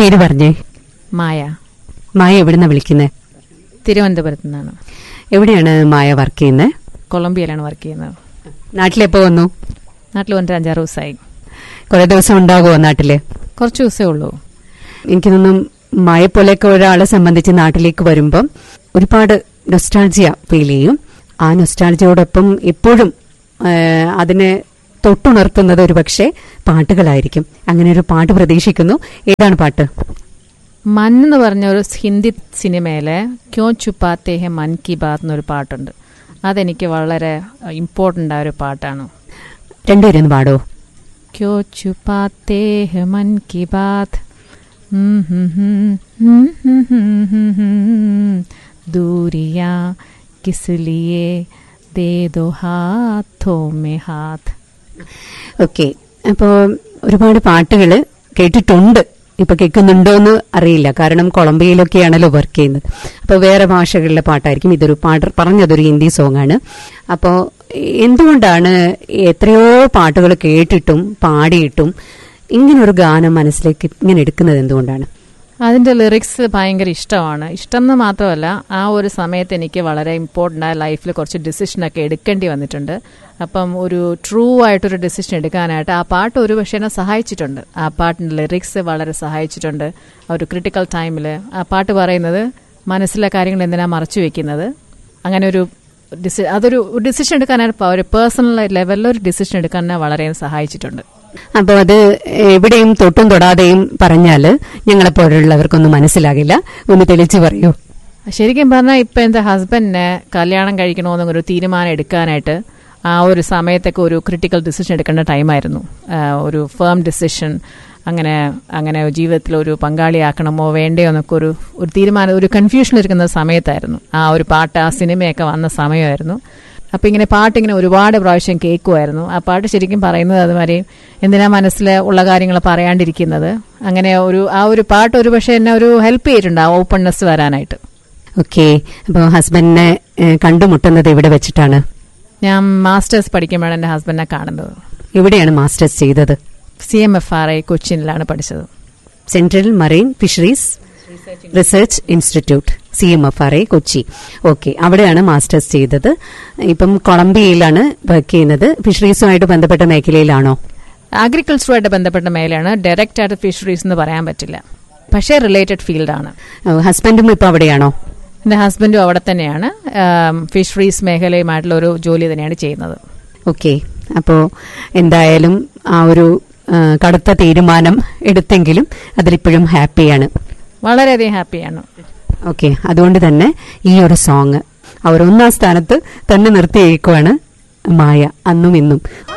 പേര് പറഞ്ഞേ മായ മായ എവിടുന്ന വിളിക്കുന്നത് തിരുവനന്തപുരത്ത് നിന്നാണ് എവിടെയാണ് മായ വർക്ക് ചെയ്യുന്നത് കൊളംബിയയിലാണ് വർക്ക് ചെയ്യുന്നത് നാട്ടിലെപ്പോ വന്നു നാട്ടിൽ വന്നിട്ട് അഞ്ചാറ് ദിവസമായി കുറെ ദിവസം ഉണ്ടാകുമോ നാട്ടില് കുറച്ച് ദിവസമേ ഉള്ളൂ എനിക്ക് തോന്നും മായ പോലെയൊക്കെ ഒരാളെ സംബന്ധിച്ച് നാട്ടിലേക്ക് വരുമ്പം ഒരുപാട് നൊസ്റ്റാൾജിയ ഫീൽ ചെയ്യും ആ നൊസ്റ്റാൾജിയോടൊപ്പം എപ്പോഴും ആ, അതിനെ തൊട്ടുണർത്തുന്നത് ഒരു പക്ഷേ പാട്ടുകളായിരിക്കും അങ്ങനെ ഒരു പാട്ട് പ്രതീക്ഷിക്കുന്നു ഏതാണ് പാട്ട് മൻ എന്ന് പറഞ്ഞ ഒരു ഹിന്ദി സിനിമയിലെ ക്യോ ചുപ്പാത്തേ ഹെ മൻ കി ബാത്ത് എന്നൊരു പാട്ടുണ്ട് അതെനിക്ക് വളരെ ഇമ്പോർട്ടൻ്റ് ആയ ഒരു പാട്ടാണ് രണ്ടുപേരും ഒന്ന് പാടോ ക്യോ ചുപ്പാത്തേ ഹെ മൻ കി ബാത്ത് ഹും ഹും ഹും ഹും ഹും ഹും ഹും ഹും. ദൂരിയാ കിസ് ലിയേ ദേ ദോ ഹാത്തോ മേ ഹാത്ത് ഓക്കെ അപ്പോൾ ഒരുപാട് പാട്ടുകൾ കേട്ടിട്ടുണ്ട് ഇപ്പൊ കേൾക്കുന്നുണ്ടോ എന്ന് അറിയില്ല കാരണം കൊളംബിയയിലൊക്കെയാണല്ലോ വർക്ക് ചെയ്യുന്നത് അപ്പോൾ വേറെ ഭാഷകളിലെ പാട്ടായിരിക്കും ഇതൊരു പാട്ട് പറഞ്ഞതൊരു ഹിന്ദി സോങ് ആണ് അപ്പോൾ എന്തുകൊണ്ടാണ് എത്രയോ പാട്ടുകൾ കേട്ടിട്ടും പാടിയിട്ടും ഇങ്ങനൊരു ഗാനം മനസ്സിലേക്ക് ഇങ്ങനെ എടുക്കുന്നത് എന്തുകൊണ്ടാണ് അതിൻ്റെ ലിറിക്സ് ഭയങ്കര ഇഷ്ടമാണ് ഇഷ്ടം എന്ന് മാത്രമല്ല ആ ഒരു സമയത്ത് എനിക്ക് വളരെ ഇമ്പോർട്ടൻ്റ് ആയ ലൈഫിൽ കുറച്ച് ഡിസിഷനൊക്കെ എടുക്കേണ്ടി വന്നിട്ടുണ്ട് അപ്പം ഒരു ട്രൂ ആയിട്ടൊരു ഡിസിഷൻ എടുക്കാനായിട്ട് ആ പാട്ട് ഒരു പക്ഷേ എന്നെ സഹായിച്ചിട്ടുണ്ട് ആ പാട്ടിൻ്റെ ലിറിക്സ് വളരെ സഹായിച്ചിട്ടുണ്ട് ആ ഒരു ക്രിട്ടിക്കൽ ടൈമിൽ ആ പാട്ട് പറയുന്നത് മനസ്സിലെ കാര്യങ്ങൾ എന്തിനാ മറച്ചു വെക്കുന്നത് അങ്ങനെ ഒരു ഡിസി അതൊരു ഡിസിഷൻ എടുക്കാനായിട്ട് പ- ഒരു പേഴ്സണൽ ലെവലിൽ ഒരു ഡിസിഷൻ എടുക്കാൻ എന്നെ വളരെ സഹായിച്ചിട്ടുണ്ട് അപ്പോൾ അത് എവിടെയും തൊട്ടും തൊടാതെയും പറഞ്ഞാല് ഞങ്ങളെപ്പോലുള്ളവർക്കൊന്നും മനസ്സിലാകില്ല ഒന്ന് തെളിച്ചു പറയൂ ശരിക്കും പറഞ്ഞാൽ ഇപ്പം എൻ്റെ ഹസ്ബൻഡിനെ കല്യാണം കഴിക്കണമെന്ന് ഒരു തീരുമാനം എടുക്കാനായിട്ട് ആ ഒരു സമയത്തൊക്കെ ഒരു ക്രിട്ടിക്കൽ ഡിസിഷൻ എടുക്കേണ്ട ടൈമായിരുന്നു ആ, ഒരു ഫേം ഡിസിഷൻ അങ്ങനെ അങ്ങനെ ജീവിതത്തിൽ ഒരു പങ്കാളിയാക്കണമോ വേണ്ടയോ എന്നൊക്കെ ഒരു ഒരു തീരുമാനം ഒരു കൺഫ്യൂഷൻ ഇരിക്കുന്ന സമയത്തായിരുന്നു ആ ഒരു പാട്ട് ആ സിനിമയൊക്കെ വന്ന സമയമായിരുന്നു അപ്പം ഇങ്ങനെ പാട്ട് ഇങ്ങനെ ഒരുപാട് പ്രാവശ്യം കേൾക്കുമായിരുന്നു ആ പാട്ട് ശരിക്കും പറയുന്നത് അതുമാതിരി എന്തിനാ മനസ്സിൽ ഉള്ള കാര്യങ്ങൾ പറയാണ്ടിരിക്കുന്നത് അങ്ങനെ ഒരു ആ ഒരു പാട്ട് ഒരു പക്ഷേ എന്നെ ഒരു ഹെൽപ്പ് ചെയ്തിട്ടുണ്ട് ആ ഓപ്പൺനെസ് വരാനായിട്ട് ഓക്കെ അപ്പോൾ ഹസ്ബൻഡിനെ ഏഹ്, കണ്ടുമുട്ടുന്നത് എവിടെ വെച്ചിട്ടാണ് ഞാൻ മാസ്റ്റേഴ്സ് പഠിക്കുമ്പോഴാണ് എൻ്റെ ഹസ്ബൻഡിനെ കാണുന്നത് എവിടെയാണ് മാസ്റ്റേഴ്സ് ചെയ്തത് C M F R I കൊച്ചിനിലാണ് പഠിച്ചത് central marine fisheries research institute C M F R I Kochi okay അവിടെയാണ് മാസ്റ്റേഴ്സ് ചെയ്തത് ഇപ്പം കൊളംബിയയിലാണ് വർക്ക് ചെയ്യുന്നത് ഫിഷറീസുമായിട്ട് ബന്ധപ്പെട്ട മേഖലയിലാണോ അഗ്രികൾച്ചറുമായിട്ട് ബന്ധപ്പെട്ട മേഖലയാണ് ഡയറക്റ്റ് ആയിട്ട് ഫിഷറീസ് എന്ന് പറയാൻ പറ്റില്ല പക്ഷേ റിലേറ്റഡ് ഫീൽഡാണ് ഏഹ്, ഹസ്ബൻഡും ഇപ്പം അവിടെയാണോ എൻ്റെ ഹസ്ബൻഡും അവിടെ തന്നെയാണ് ഫിഷറീസ് മേഖലയുമായിട്ടുള്ള ഒരു ജോലി തന്നെയാണ് ചെയ്യുന്നത് ഓക്കെ അപ്പോൾ എന്തായാലും ആ ഒരു ആ, കടുത്ത തീരുമാനം എടുത്തെങ്കിലും അതിലിപ്പോഴും ഹാപ്പിയാണ് വളരെയധികം ഹാപ്പിയാണ് ഓക്കെ അതുകൊണ്ട് തന്നെ ഈ ഒരു സോങ് അവർ ഒന്നാം സ്ഥാനത്ത് തന്നെ നിർത്തിയേക്കുവാണ് മായ അന്നും ഇന്നും